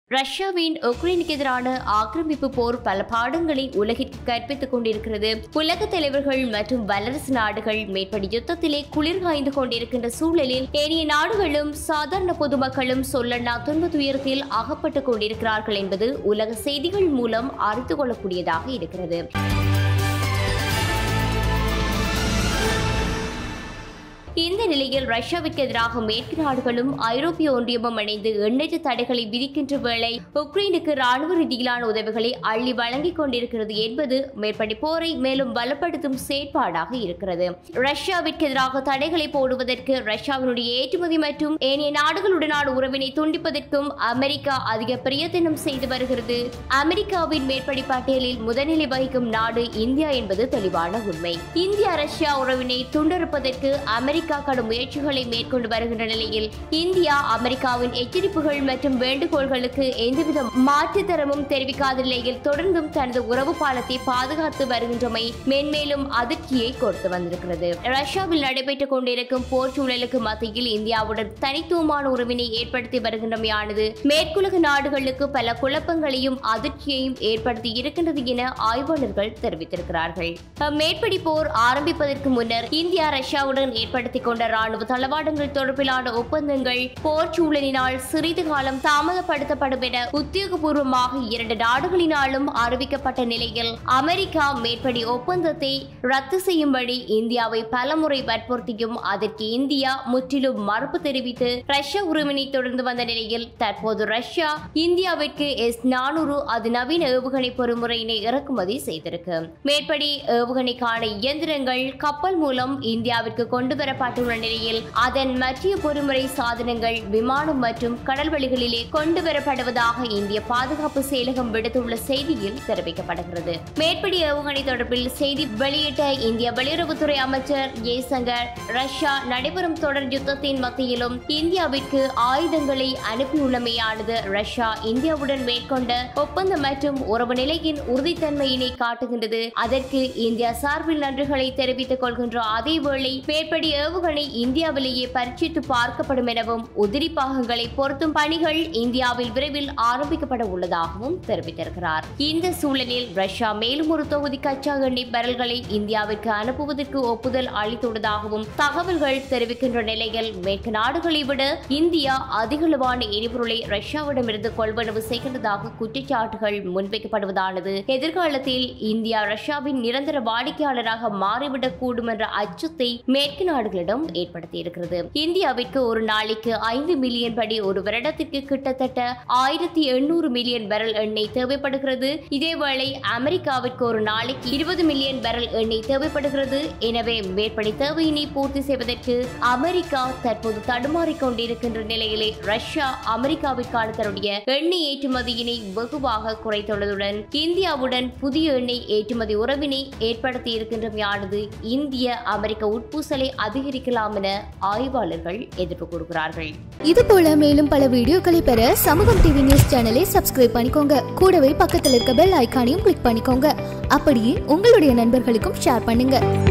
ரஷ்யாவின் உக்ரைனுக்கு எதிரான ஆக்கிரமிப்பு போர் பல பாடங்களை உலகிற்கு கற்பித்துக் கொண்டிருக்கிறது உலக தலைவர்கள் மற்றும் வல்லரசு நாடுகள் மேற்படி யுத்தத்திலே குளிர் காய்ந்து கொண்டிருக்கின்ற சூழலில் ஏனைய நாடுகளும் சாதாரண பொதுமக்களும் சொல்லண்ணா துன்ப துயரத்தில் அகப்பட்டுக் கொண்டிருக்கிறார்கள் என்பது உலக செய்திகள் மூலம் அறிந்து கொள்ளக்கூடியதாக இருக்கிறது இந்த நிலையில் ரஷ்யாவிற்கு எதிராக மேற்கு நாடுகளும் ஐரோப்பிய ஒன்றியமும் இணைந்து எண்ணற்ற தடைகளை விதிக்கின்ற வேளை உக்ரைனுக்கு ராணுவ ரீதியிலான உதவிகளை அள்ளி வழங்கிக் கொண்டிருக்கிறது என்பது மேற்படி போரை மேலும் பலப்படுத்தும் செயற்பாடாக இருக்கிறது ரஷ்யாவிற்கு எதிராக தடைகளை போடுவதற்கு ரஷ்யாவினுடைய ஏற்றுமதி மற்றும் ஏனைய நாடுகளுடனான உறவினை துண்டிப்பதற்கும் அமெரிக்கா அதிக பிரயத்தனம் செய்து வருகிறது அமெரிக்காவின் மேற்படி பட்டியலில் முதலிலை வகிக்கும் நாடு இந்தியா என்பது தெளிவான உண்மை இந்தியா ரஷ்யா உறவினை துண்டறுப்பதற்கு அமெரிக்கா கடும் முயற்சிகளை மேற்கொண்டு வருகின்ற நிலையில் இந்தியா அமெரிக்காவின் எச்சரிப்புகள் மற்றும் வேண்டுகோள்களுக்கு எந்தவித மாற்று தரமும் தெரிவிக்காத நிலையில் தொடர்ந்தும் தனது உறவு பாலத்தை பாதுகாத்து வருகின்றமை மென்மேலும் அதிர்ச்சியை கொடுத்து வந்திருக்கிறது ரஷ்யாவில் நடைபெற்றுக் கொண்டிருக்கும் போர் சூழலுக்கு மத்தியில் இந்தியாவுடன் தனித்துவமான உறவினை ஏற்படுத்தி வருகின்றமையானது மேற்குலக நாடுகளுக்கு பல குழப்பங்களையும் அதிர்ச்சியையும் ஏற்படுத்தி இருக்கின்றது என ஆய்வாளர்கள் தெரிவித்திருக்கிறார்கள் மேற்படி போர் ஆரம்பிப்பதற்கு முன்னர் இந்தியா ரஷ்யாவுடன் ஏற்படுத்திக் கொண்ட ராணுவ தளவாடங்கள் தொடர்பிலான ஒப்பந்தங்கள் போர் சூழலினால் சிறிது காலம் தாமதப்படுத்தப்படும் என உத்தியோகபூர்வமாக இரண்டு நாடுகளினாலும் அறிவிக்கப்பட்ட நிலையில் அமெரிக்கா மேற்படி ஒப்பந்தத்தை ரத்து செய்யும்படி இந்தியாவை பலமுறை வற்புறுத்தியும் அதற்கு இந்தியா முற்றிலும் மறுப்பு தெரிவித்து ரஷ்ய உரிமையை தொடர்ந்து வந்த நிலையில் தற்போது ரஷ்யா இந்தியாவிற்கு எஸ் நானூறு அதிநவீன ஏவுகணை பொறிமுறையினை இறக்குமதி செய்திருக்கு மேற்படி ஏவுகணைக்கான இயந்திரங்கள் கப்பல் மூலம் இந்தியாவிற்கு கொண்டு வரப்பட்டுள்ள நிலையில் அதன் மத்திய பொறிமுறை சாதனங்கள் விமானம் மற்றும் கடல்வழிகளிலே கொண்டு வரப்படுவதாக இந்திய பாதுகாப்பு செயலகம் விடுத்துள்ள செய்தியில் தெரிவிக்கப்படுகிறது மேற்படி ஏவுகணை தொடர்பில் செய்தி வெளியிட்ட இந்திய வெளியுறவுத்துறை அமைச்சர் ஜெய்சங்கர் ரஷ்யா நடைபெறும் தொடர் யுத்தத்தின் மத்தியிலும் இந்தியாவிற்கு ஆயுதங்களை அனுப்பியுள்ளமையானது ரஷ்யா இந்தியாவுடன் மேற்கொண்ட ஒப்பந்தம் மற்றும் உறவு நிலையின் உறுதித்தன்மையினை காட்டுகின்றது அதற்கு இந்தியா சார்பில் நன்றிகளை தெரிவித்துக் கொள்கின்ற அதேவேளை மேற்படி ஏவுகணை இந்தியாவிலேயே பரீட்சித்து பார்க்கப்படும் எனவும் உதிரி பாகங்களை பொருத்தும் பணிகள் இந்தியாவில் விரைவில் ஆரம்பிக்கப்பட உள்ளதாகவும் தெரிவித்திருக்கிறார் இந்த சூழலில் ரஷ்யா மேலும் ஒரு தொகுதி கச்சா எண்ணெய் பரல்களை இந்தியாவிற்கு அனுப்புவதற்கு ஒப்புதல் அளித்துள்ளதாகவும் தகவல்கள் தெரிவிக்கின்ற நிலையில் மேற்கு நாடுகளை விட இந்தியா அதிகளவான எரிபொருளை ரஷ்யாவிடமிருந்து கொள்வனவு செய்கின்றதாக குற்றச்சாட்டுகள் முன்வைக்கப்படுவதானது எதிர்காலத்தில் இந்தியா ரஷ்யாவின் நிரந்தர வாடிக்கையாளராக மாறிவிடக் கூடும் என்ற அச்சத்தை மேற்கு நாடுகளிடம் ஏற்படுத்தியிருக்கிறது இந்தியாவிற்கு ஒரு நாளைக்கு ஐந்து மில்லியன் படி ஒரு வருடத்திற்கு கிட்டத்தட்ட ஆயிரத்தி எண்ணூறு மில்லியன் பேரல் எண்ணெய் தேவைப்படுகிறது இதேவேளை அமெரிக்காவிற்கு ஒரு நாளைக்கு இருபது மில்லியன் பேரல் எண்ணெய் தேவைப்படுகிறது எனவே மேற்படி தேவையினை பூர்த்தி செய்வதற்கு அமெரிக்கா தற்போது தடுமாறிக் கொண்டிருக்கின்ற நிலையிலே ரஷ்யா அமெரிக்காவிற்கான தன்னுடைய எண்ணெய் ஏற்றுமதியினை வெகுவாக குறைத்துள்ளதுடன் இந்தியாவுடன் புதிய எண்ணெய் ஏற்றுமதி உறவினை ஏற்படுத்தி இருக்கின்றமையானது இந்திய அமெரிக்க உட்பூசலை அதிகரிக்கலாம் என ஆய்வாளர்கள் எதிர்ப்பு கூறுகிறார்கள் இது போல மேலும் பல வீடியோக்களை பெற சமூகம் டிவி நியூஸ் சேனலை சப்ஸ்கிரைப் பண்ணிக்கோங்க கூடவே பக்கத்தில் இருக்க பெல் ஐகானையும் கிளிக் பண்ணிக்கோங்க அப்படியே உங்களுடைய நண்பர்களுக்கும் ஷேர் பண்ணுங்க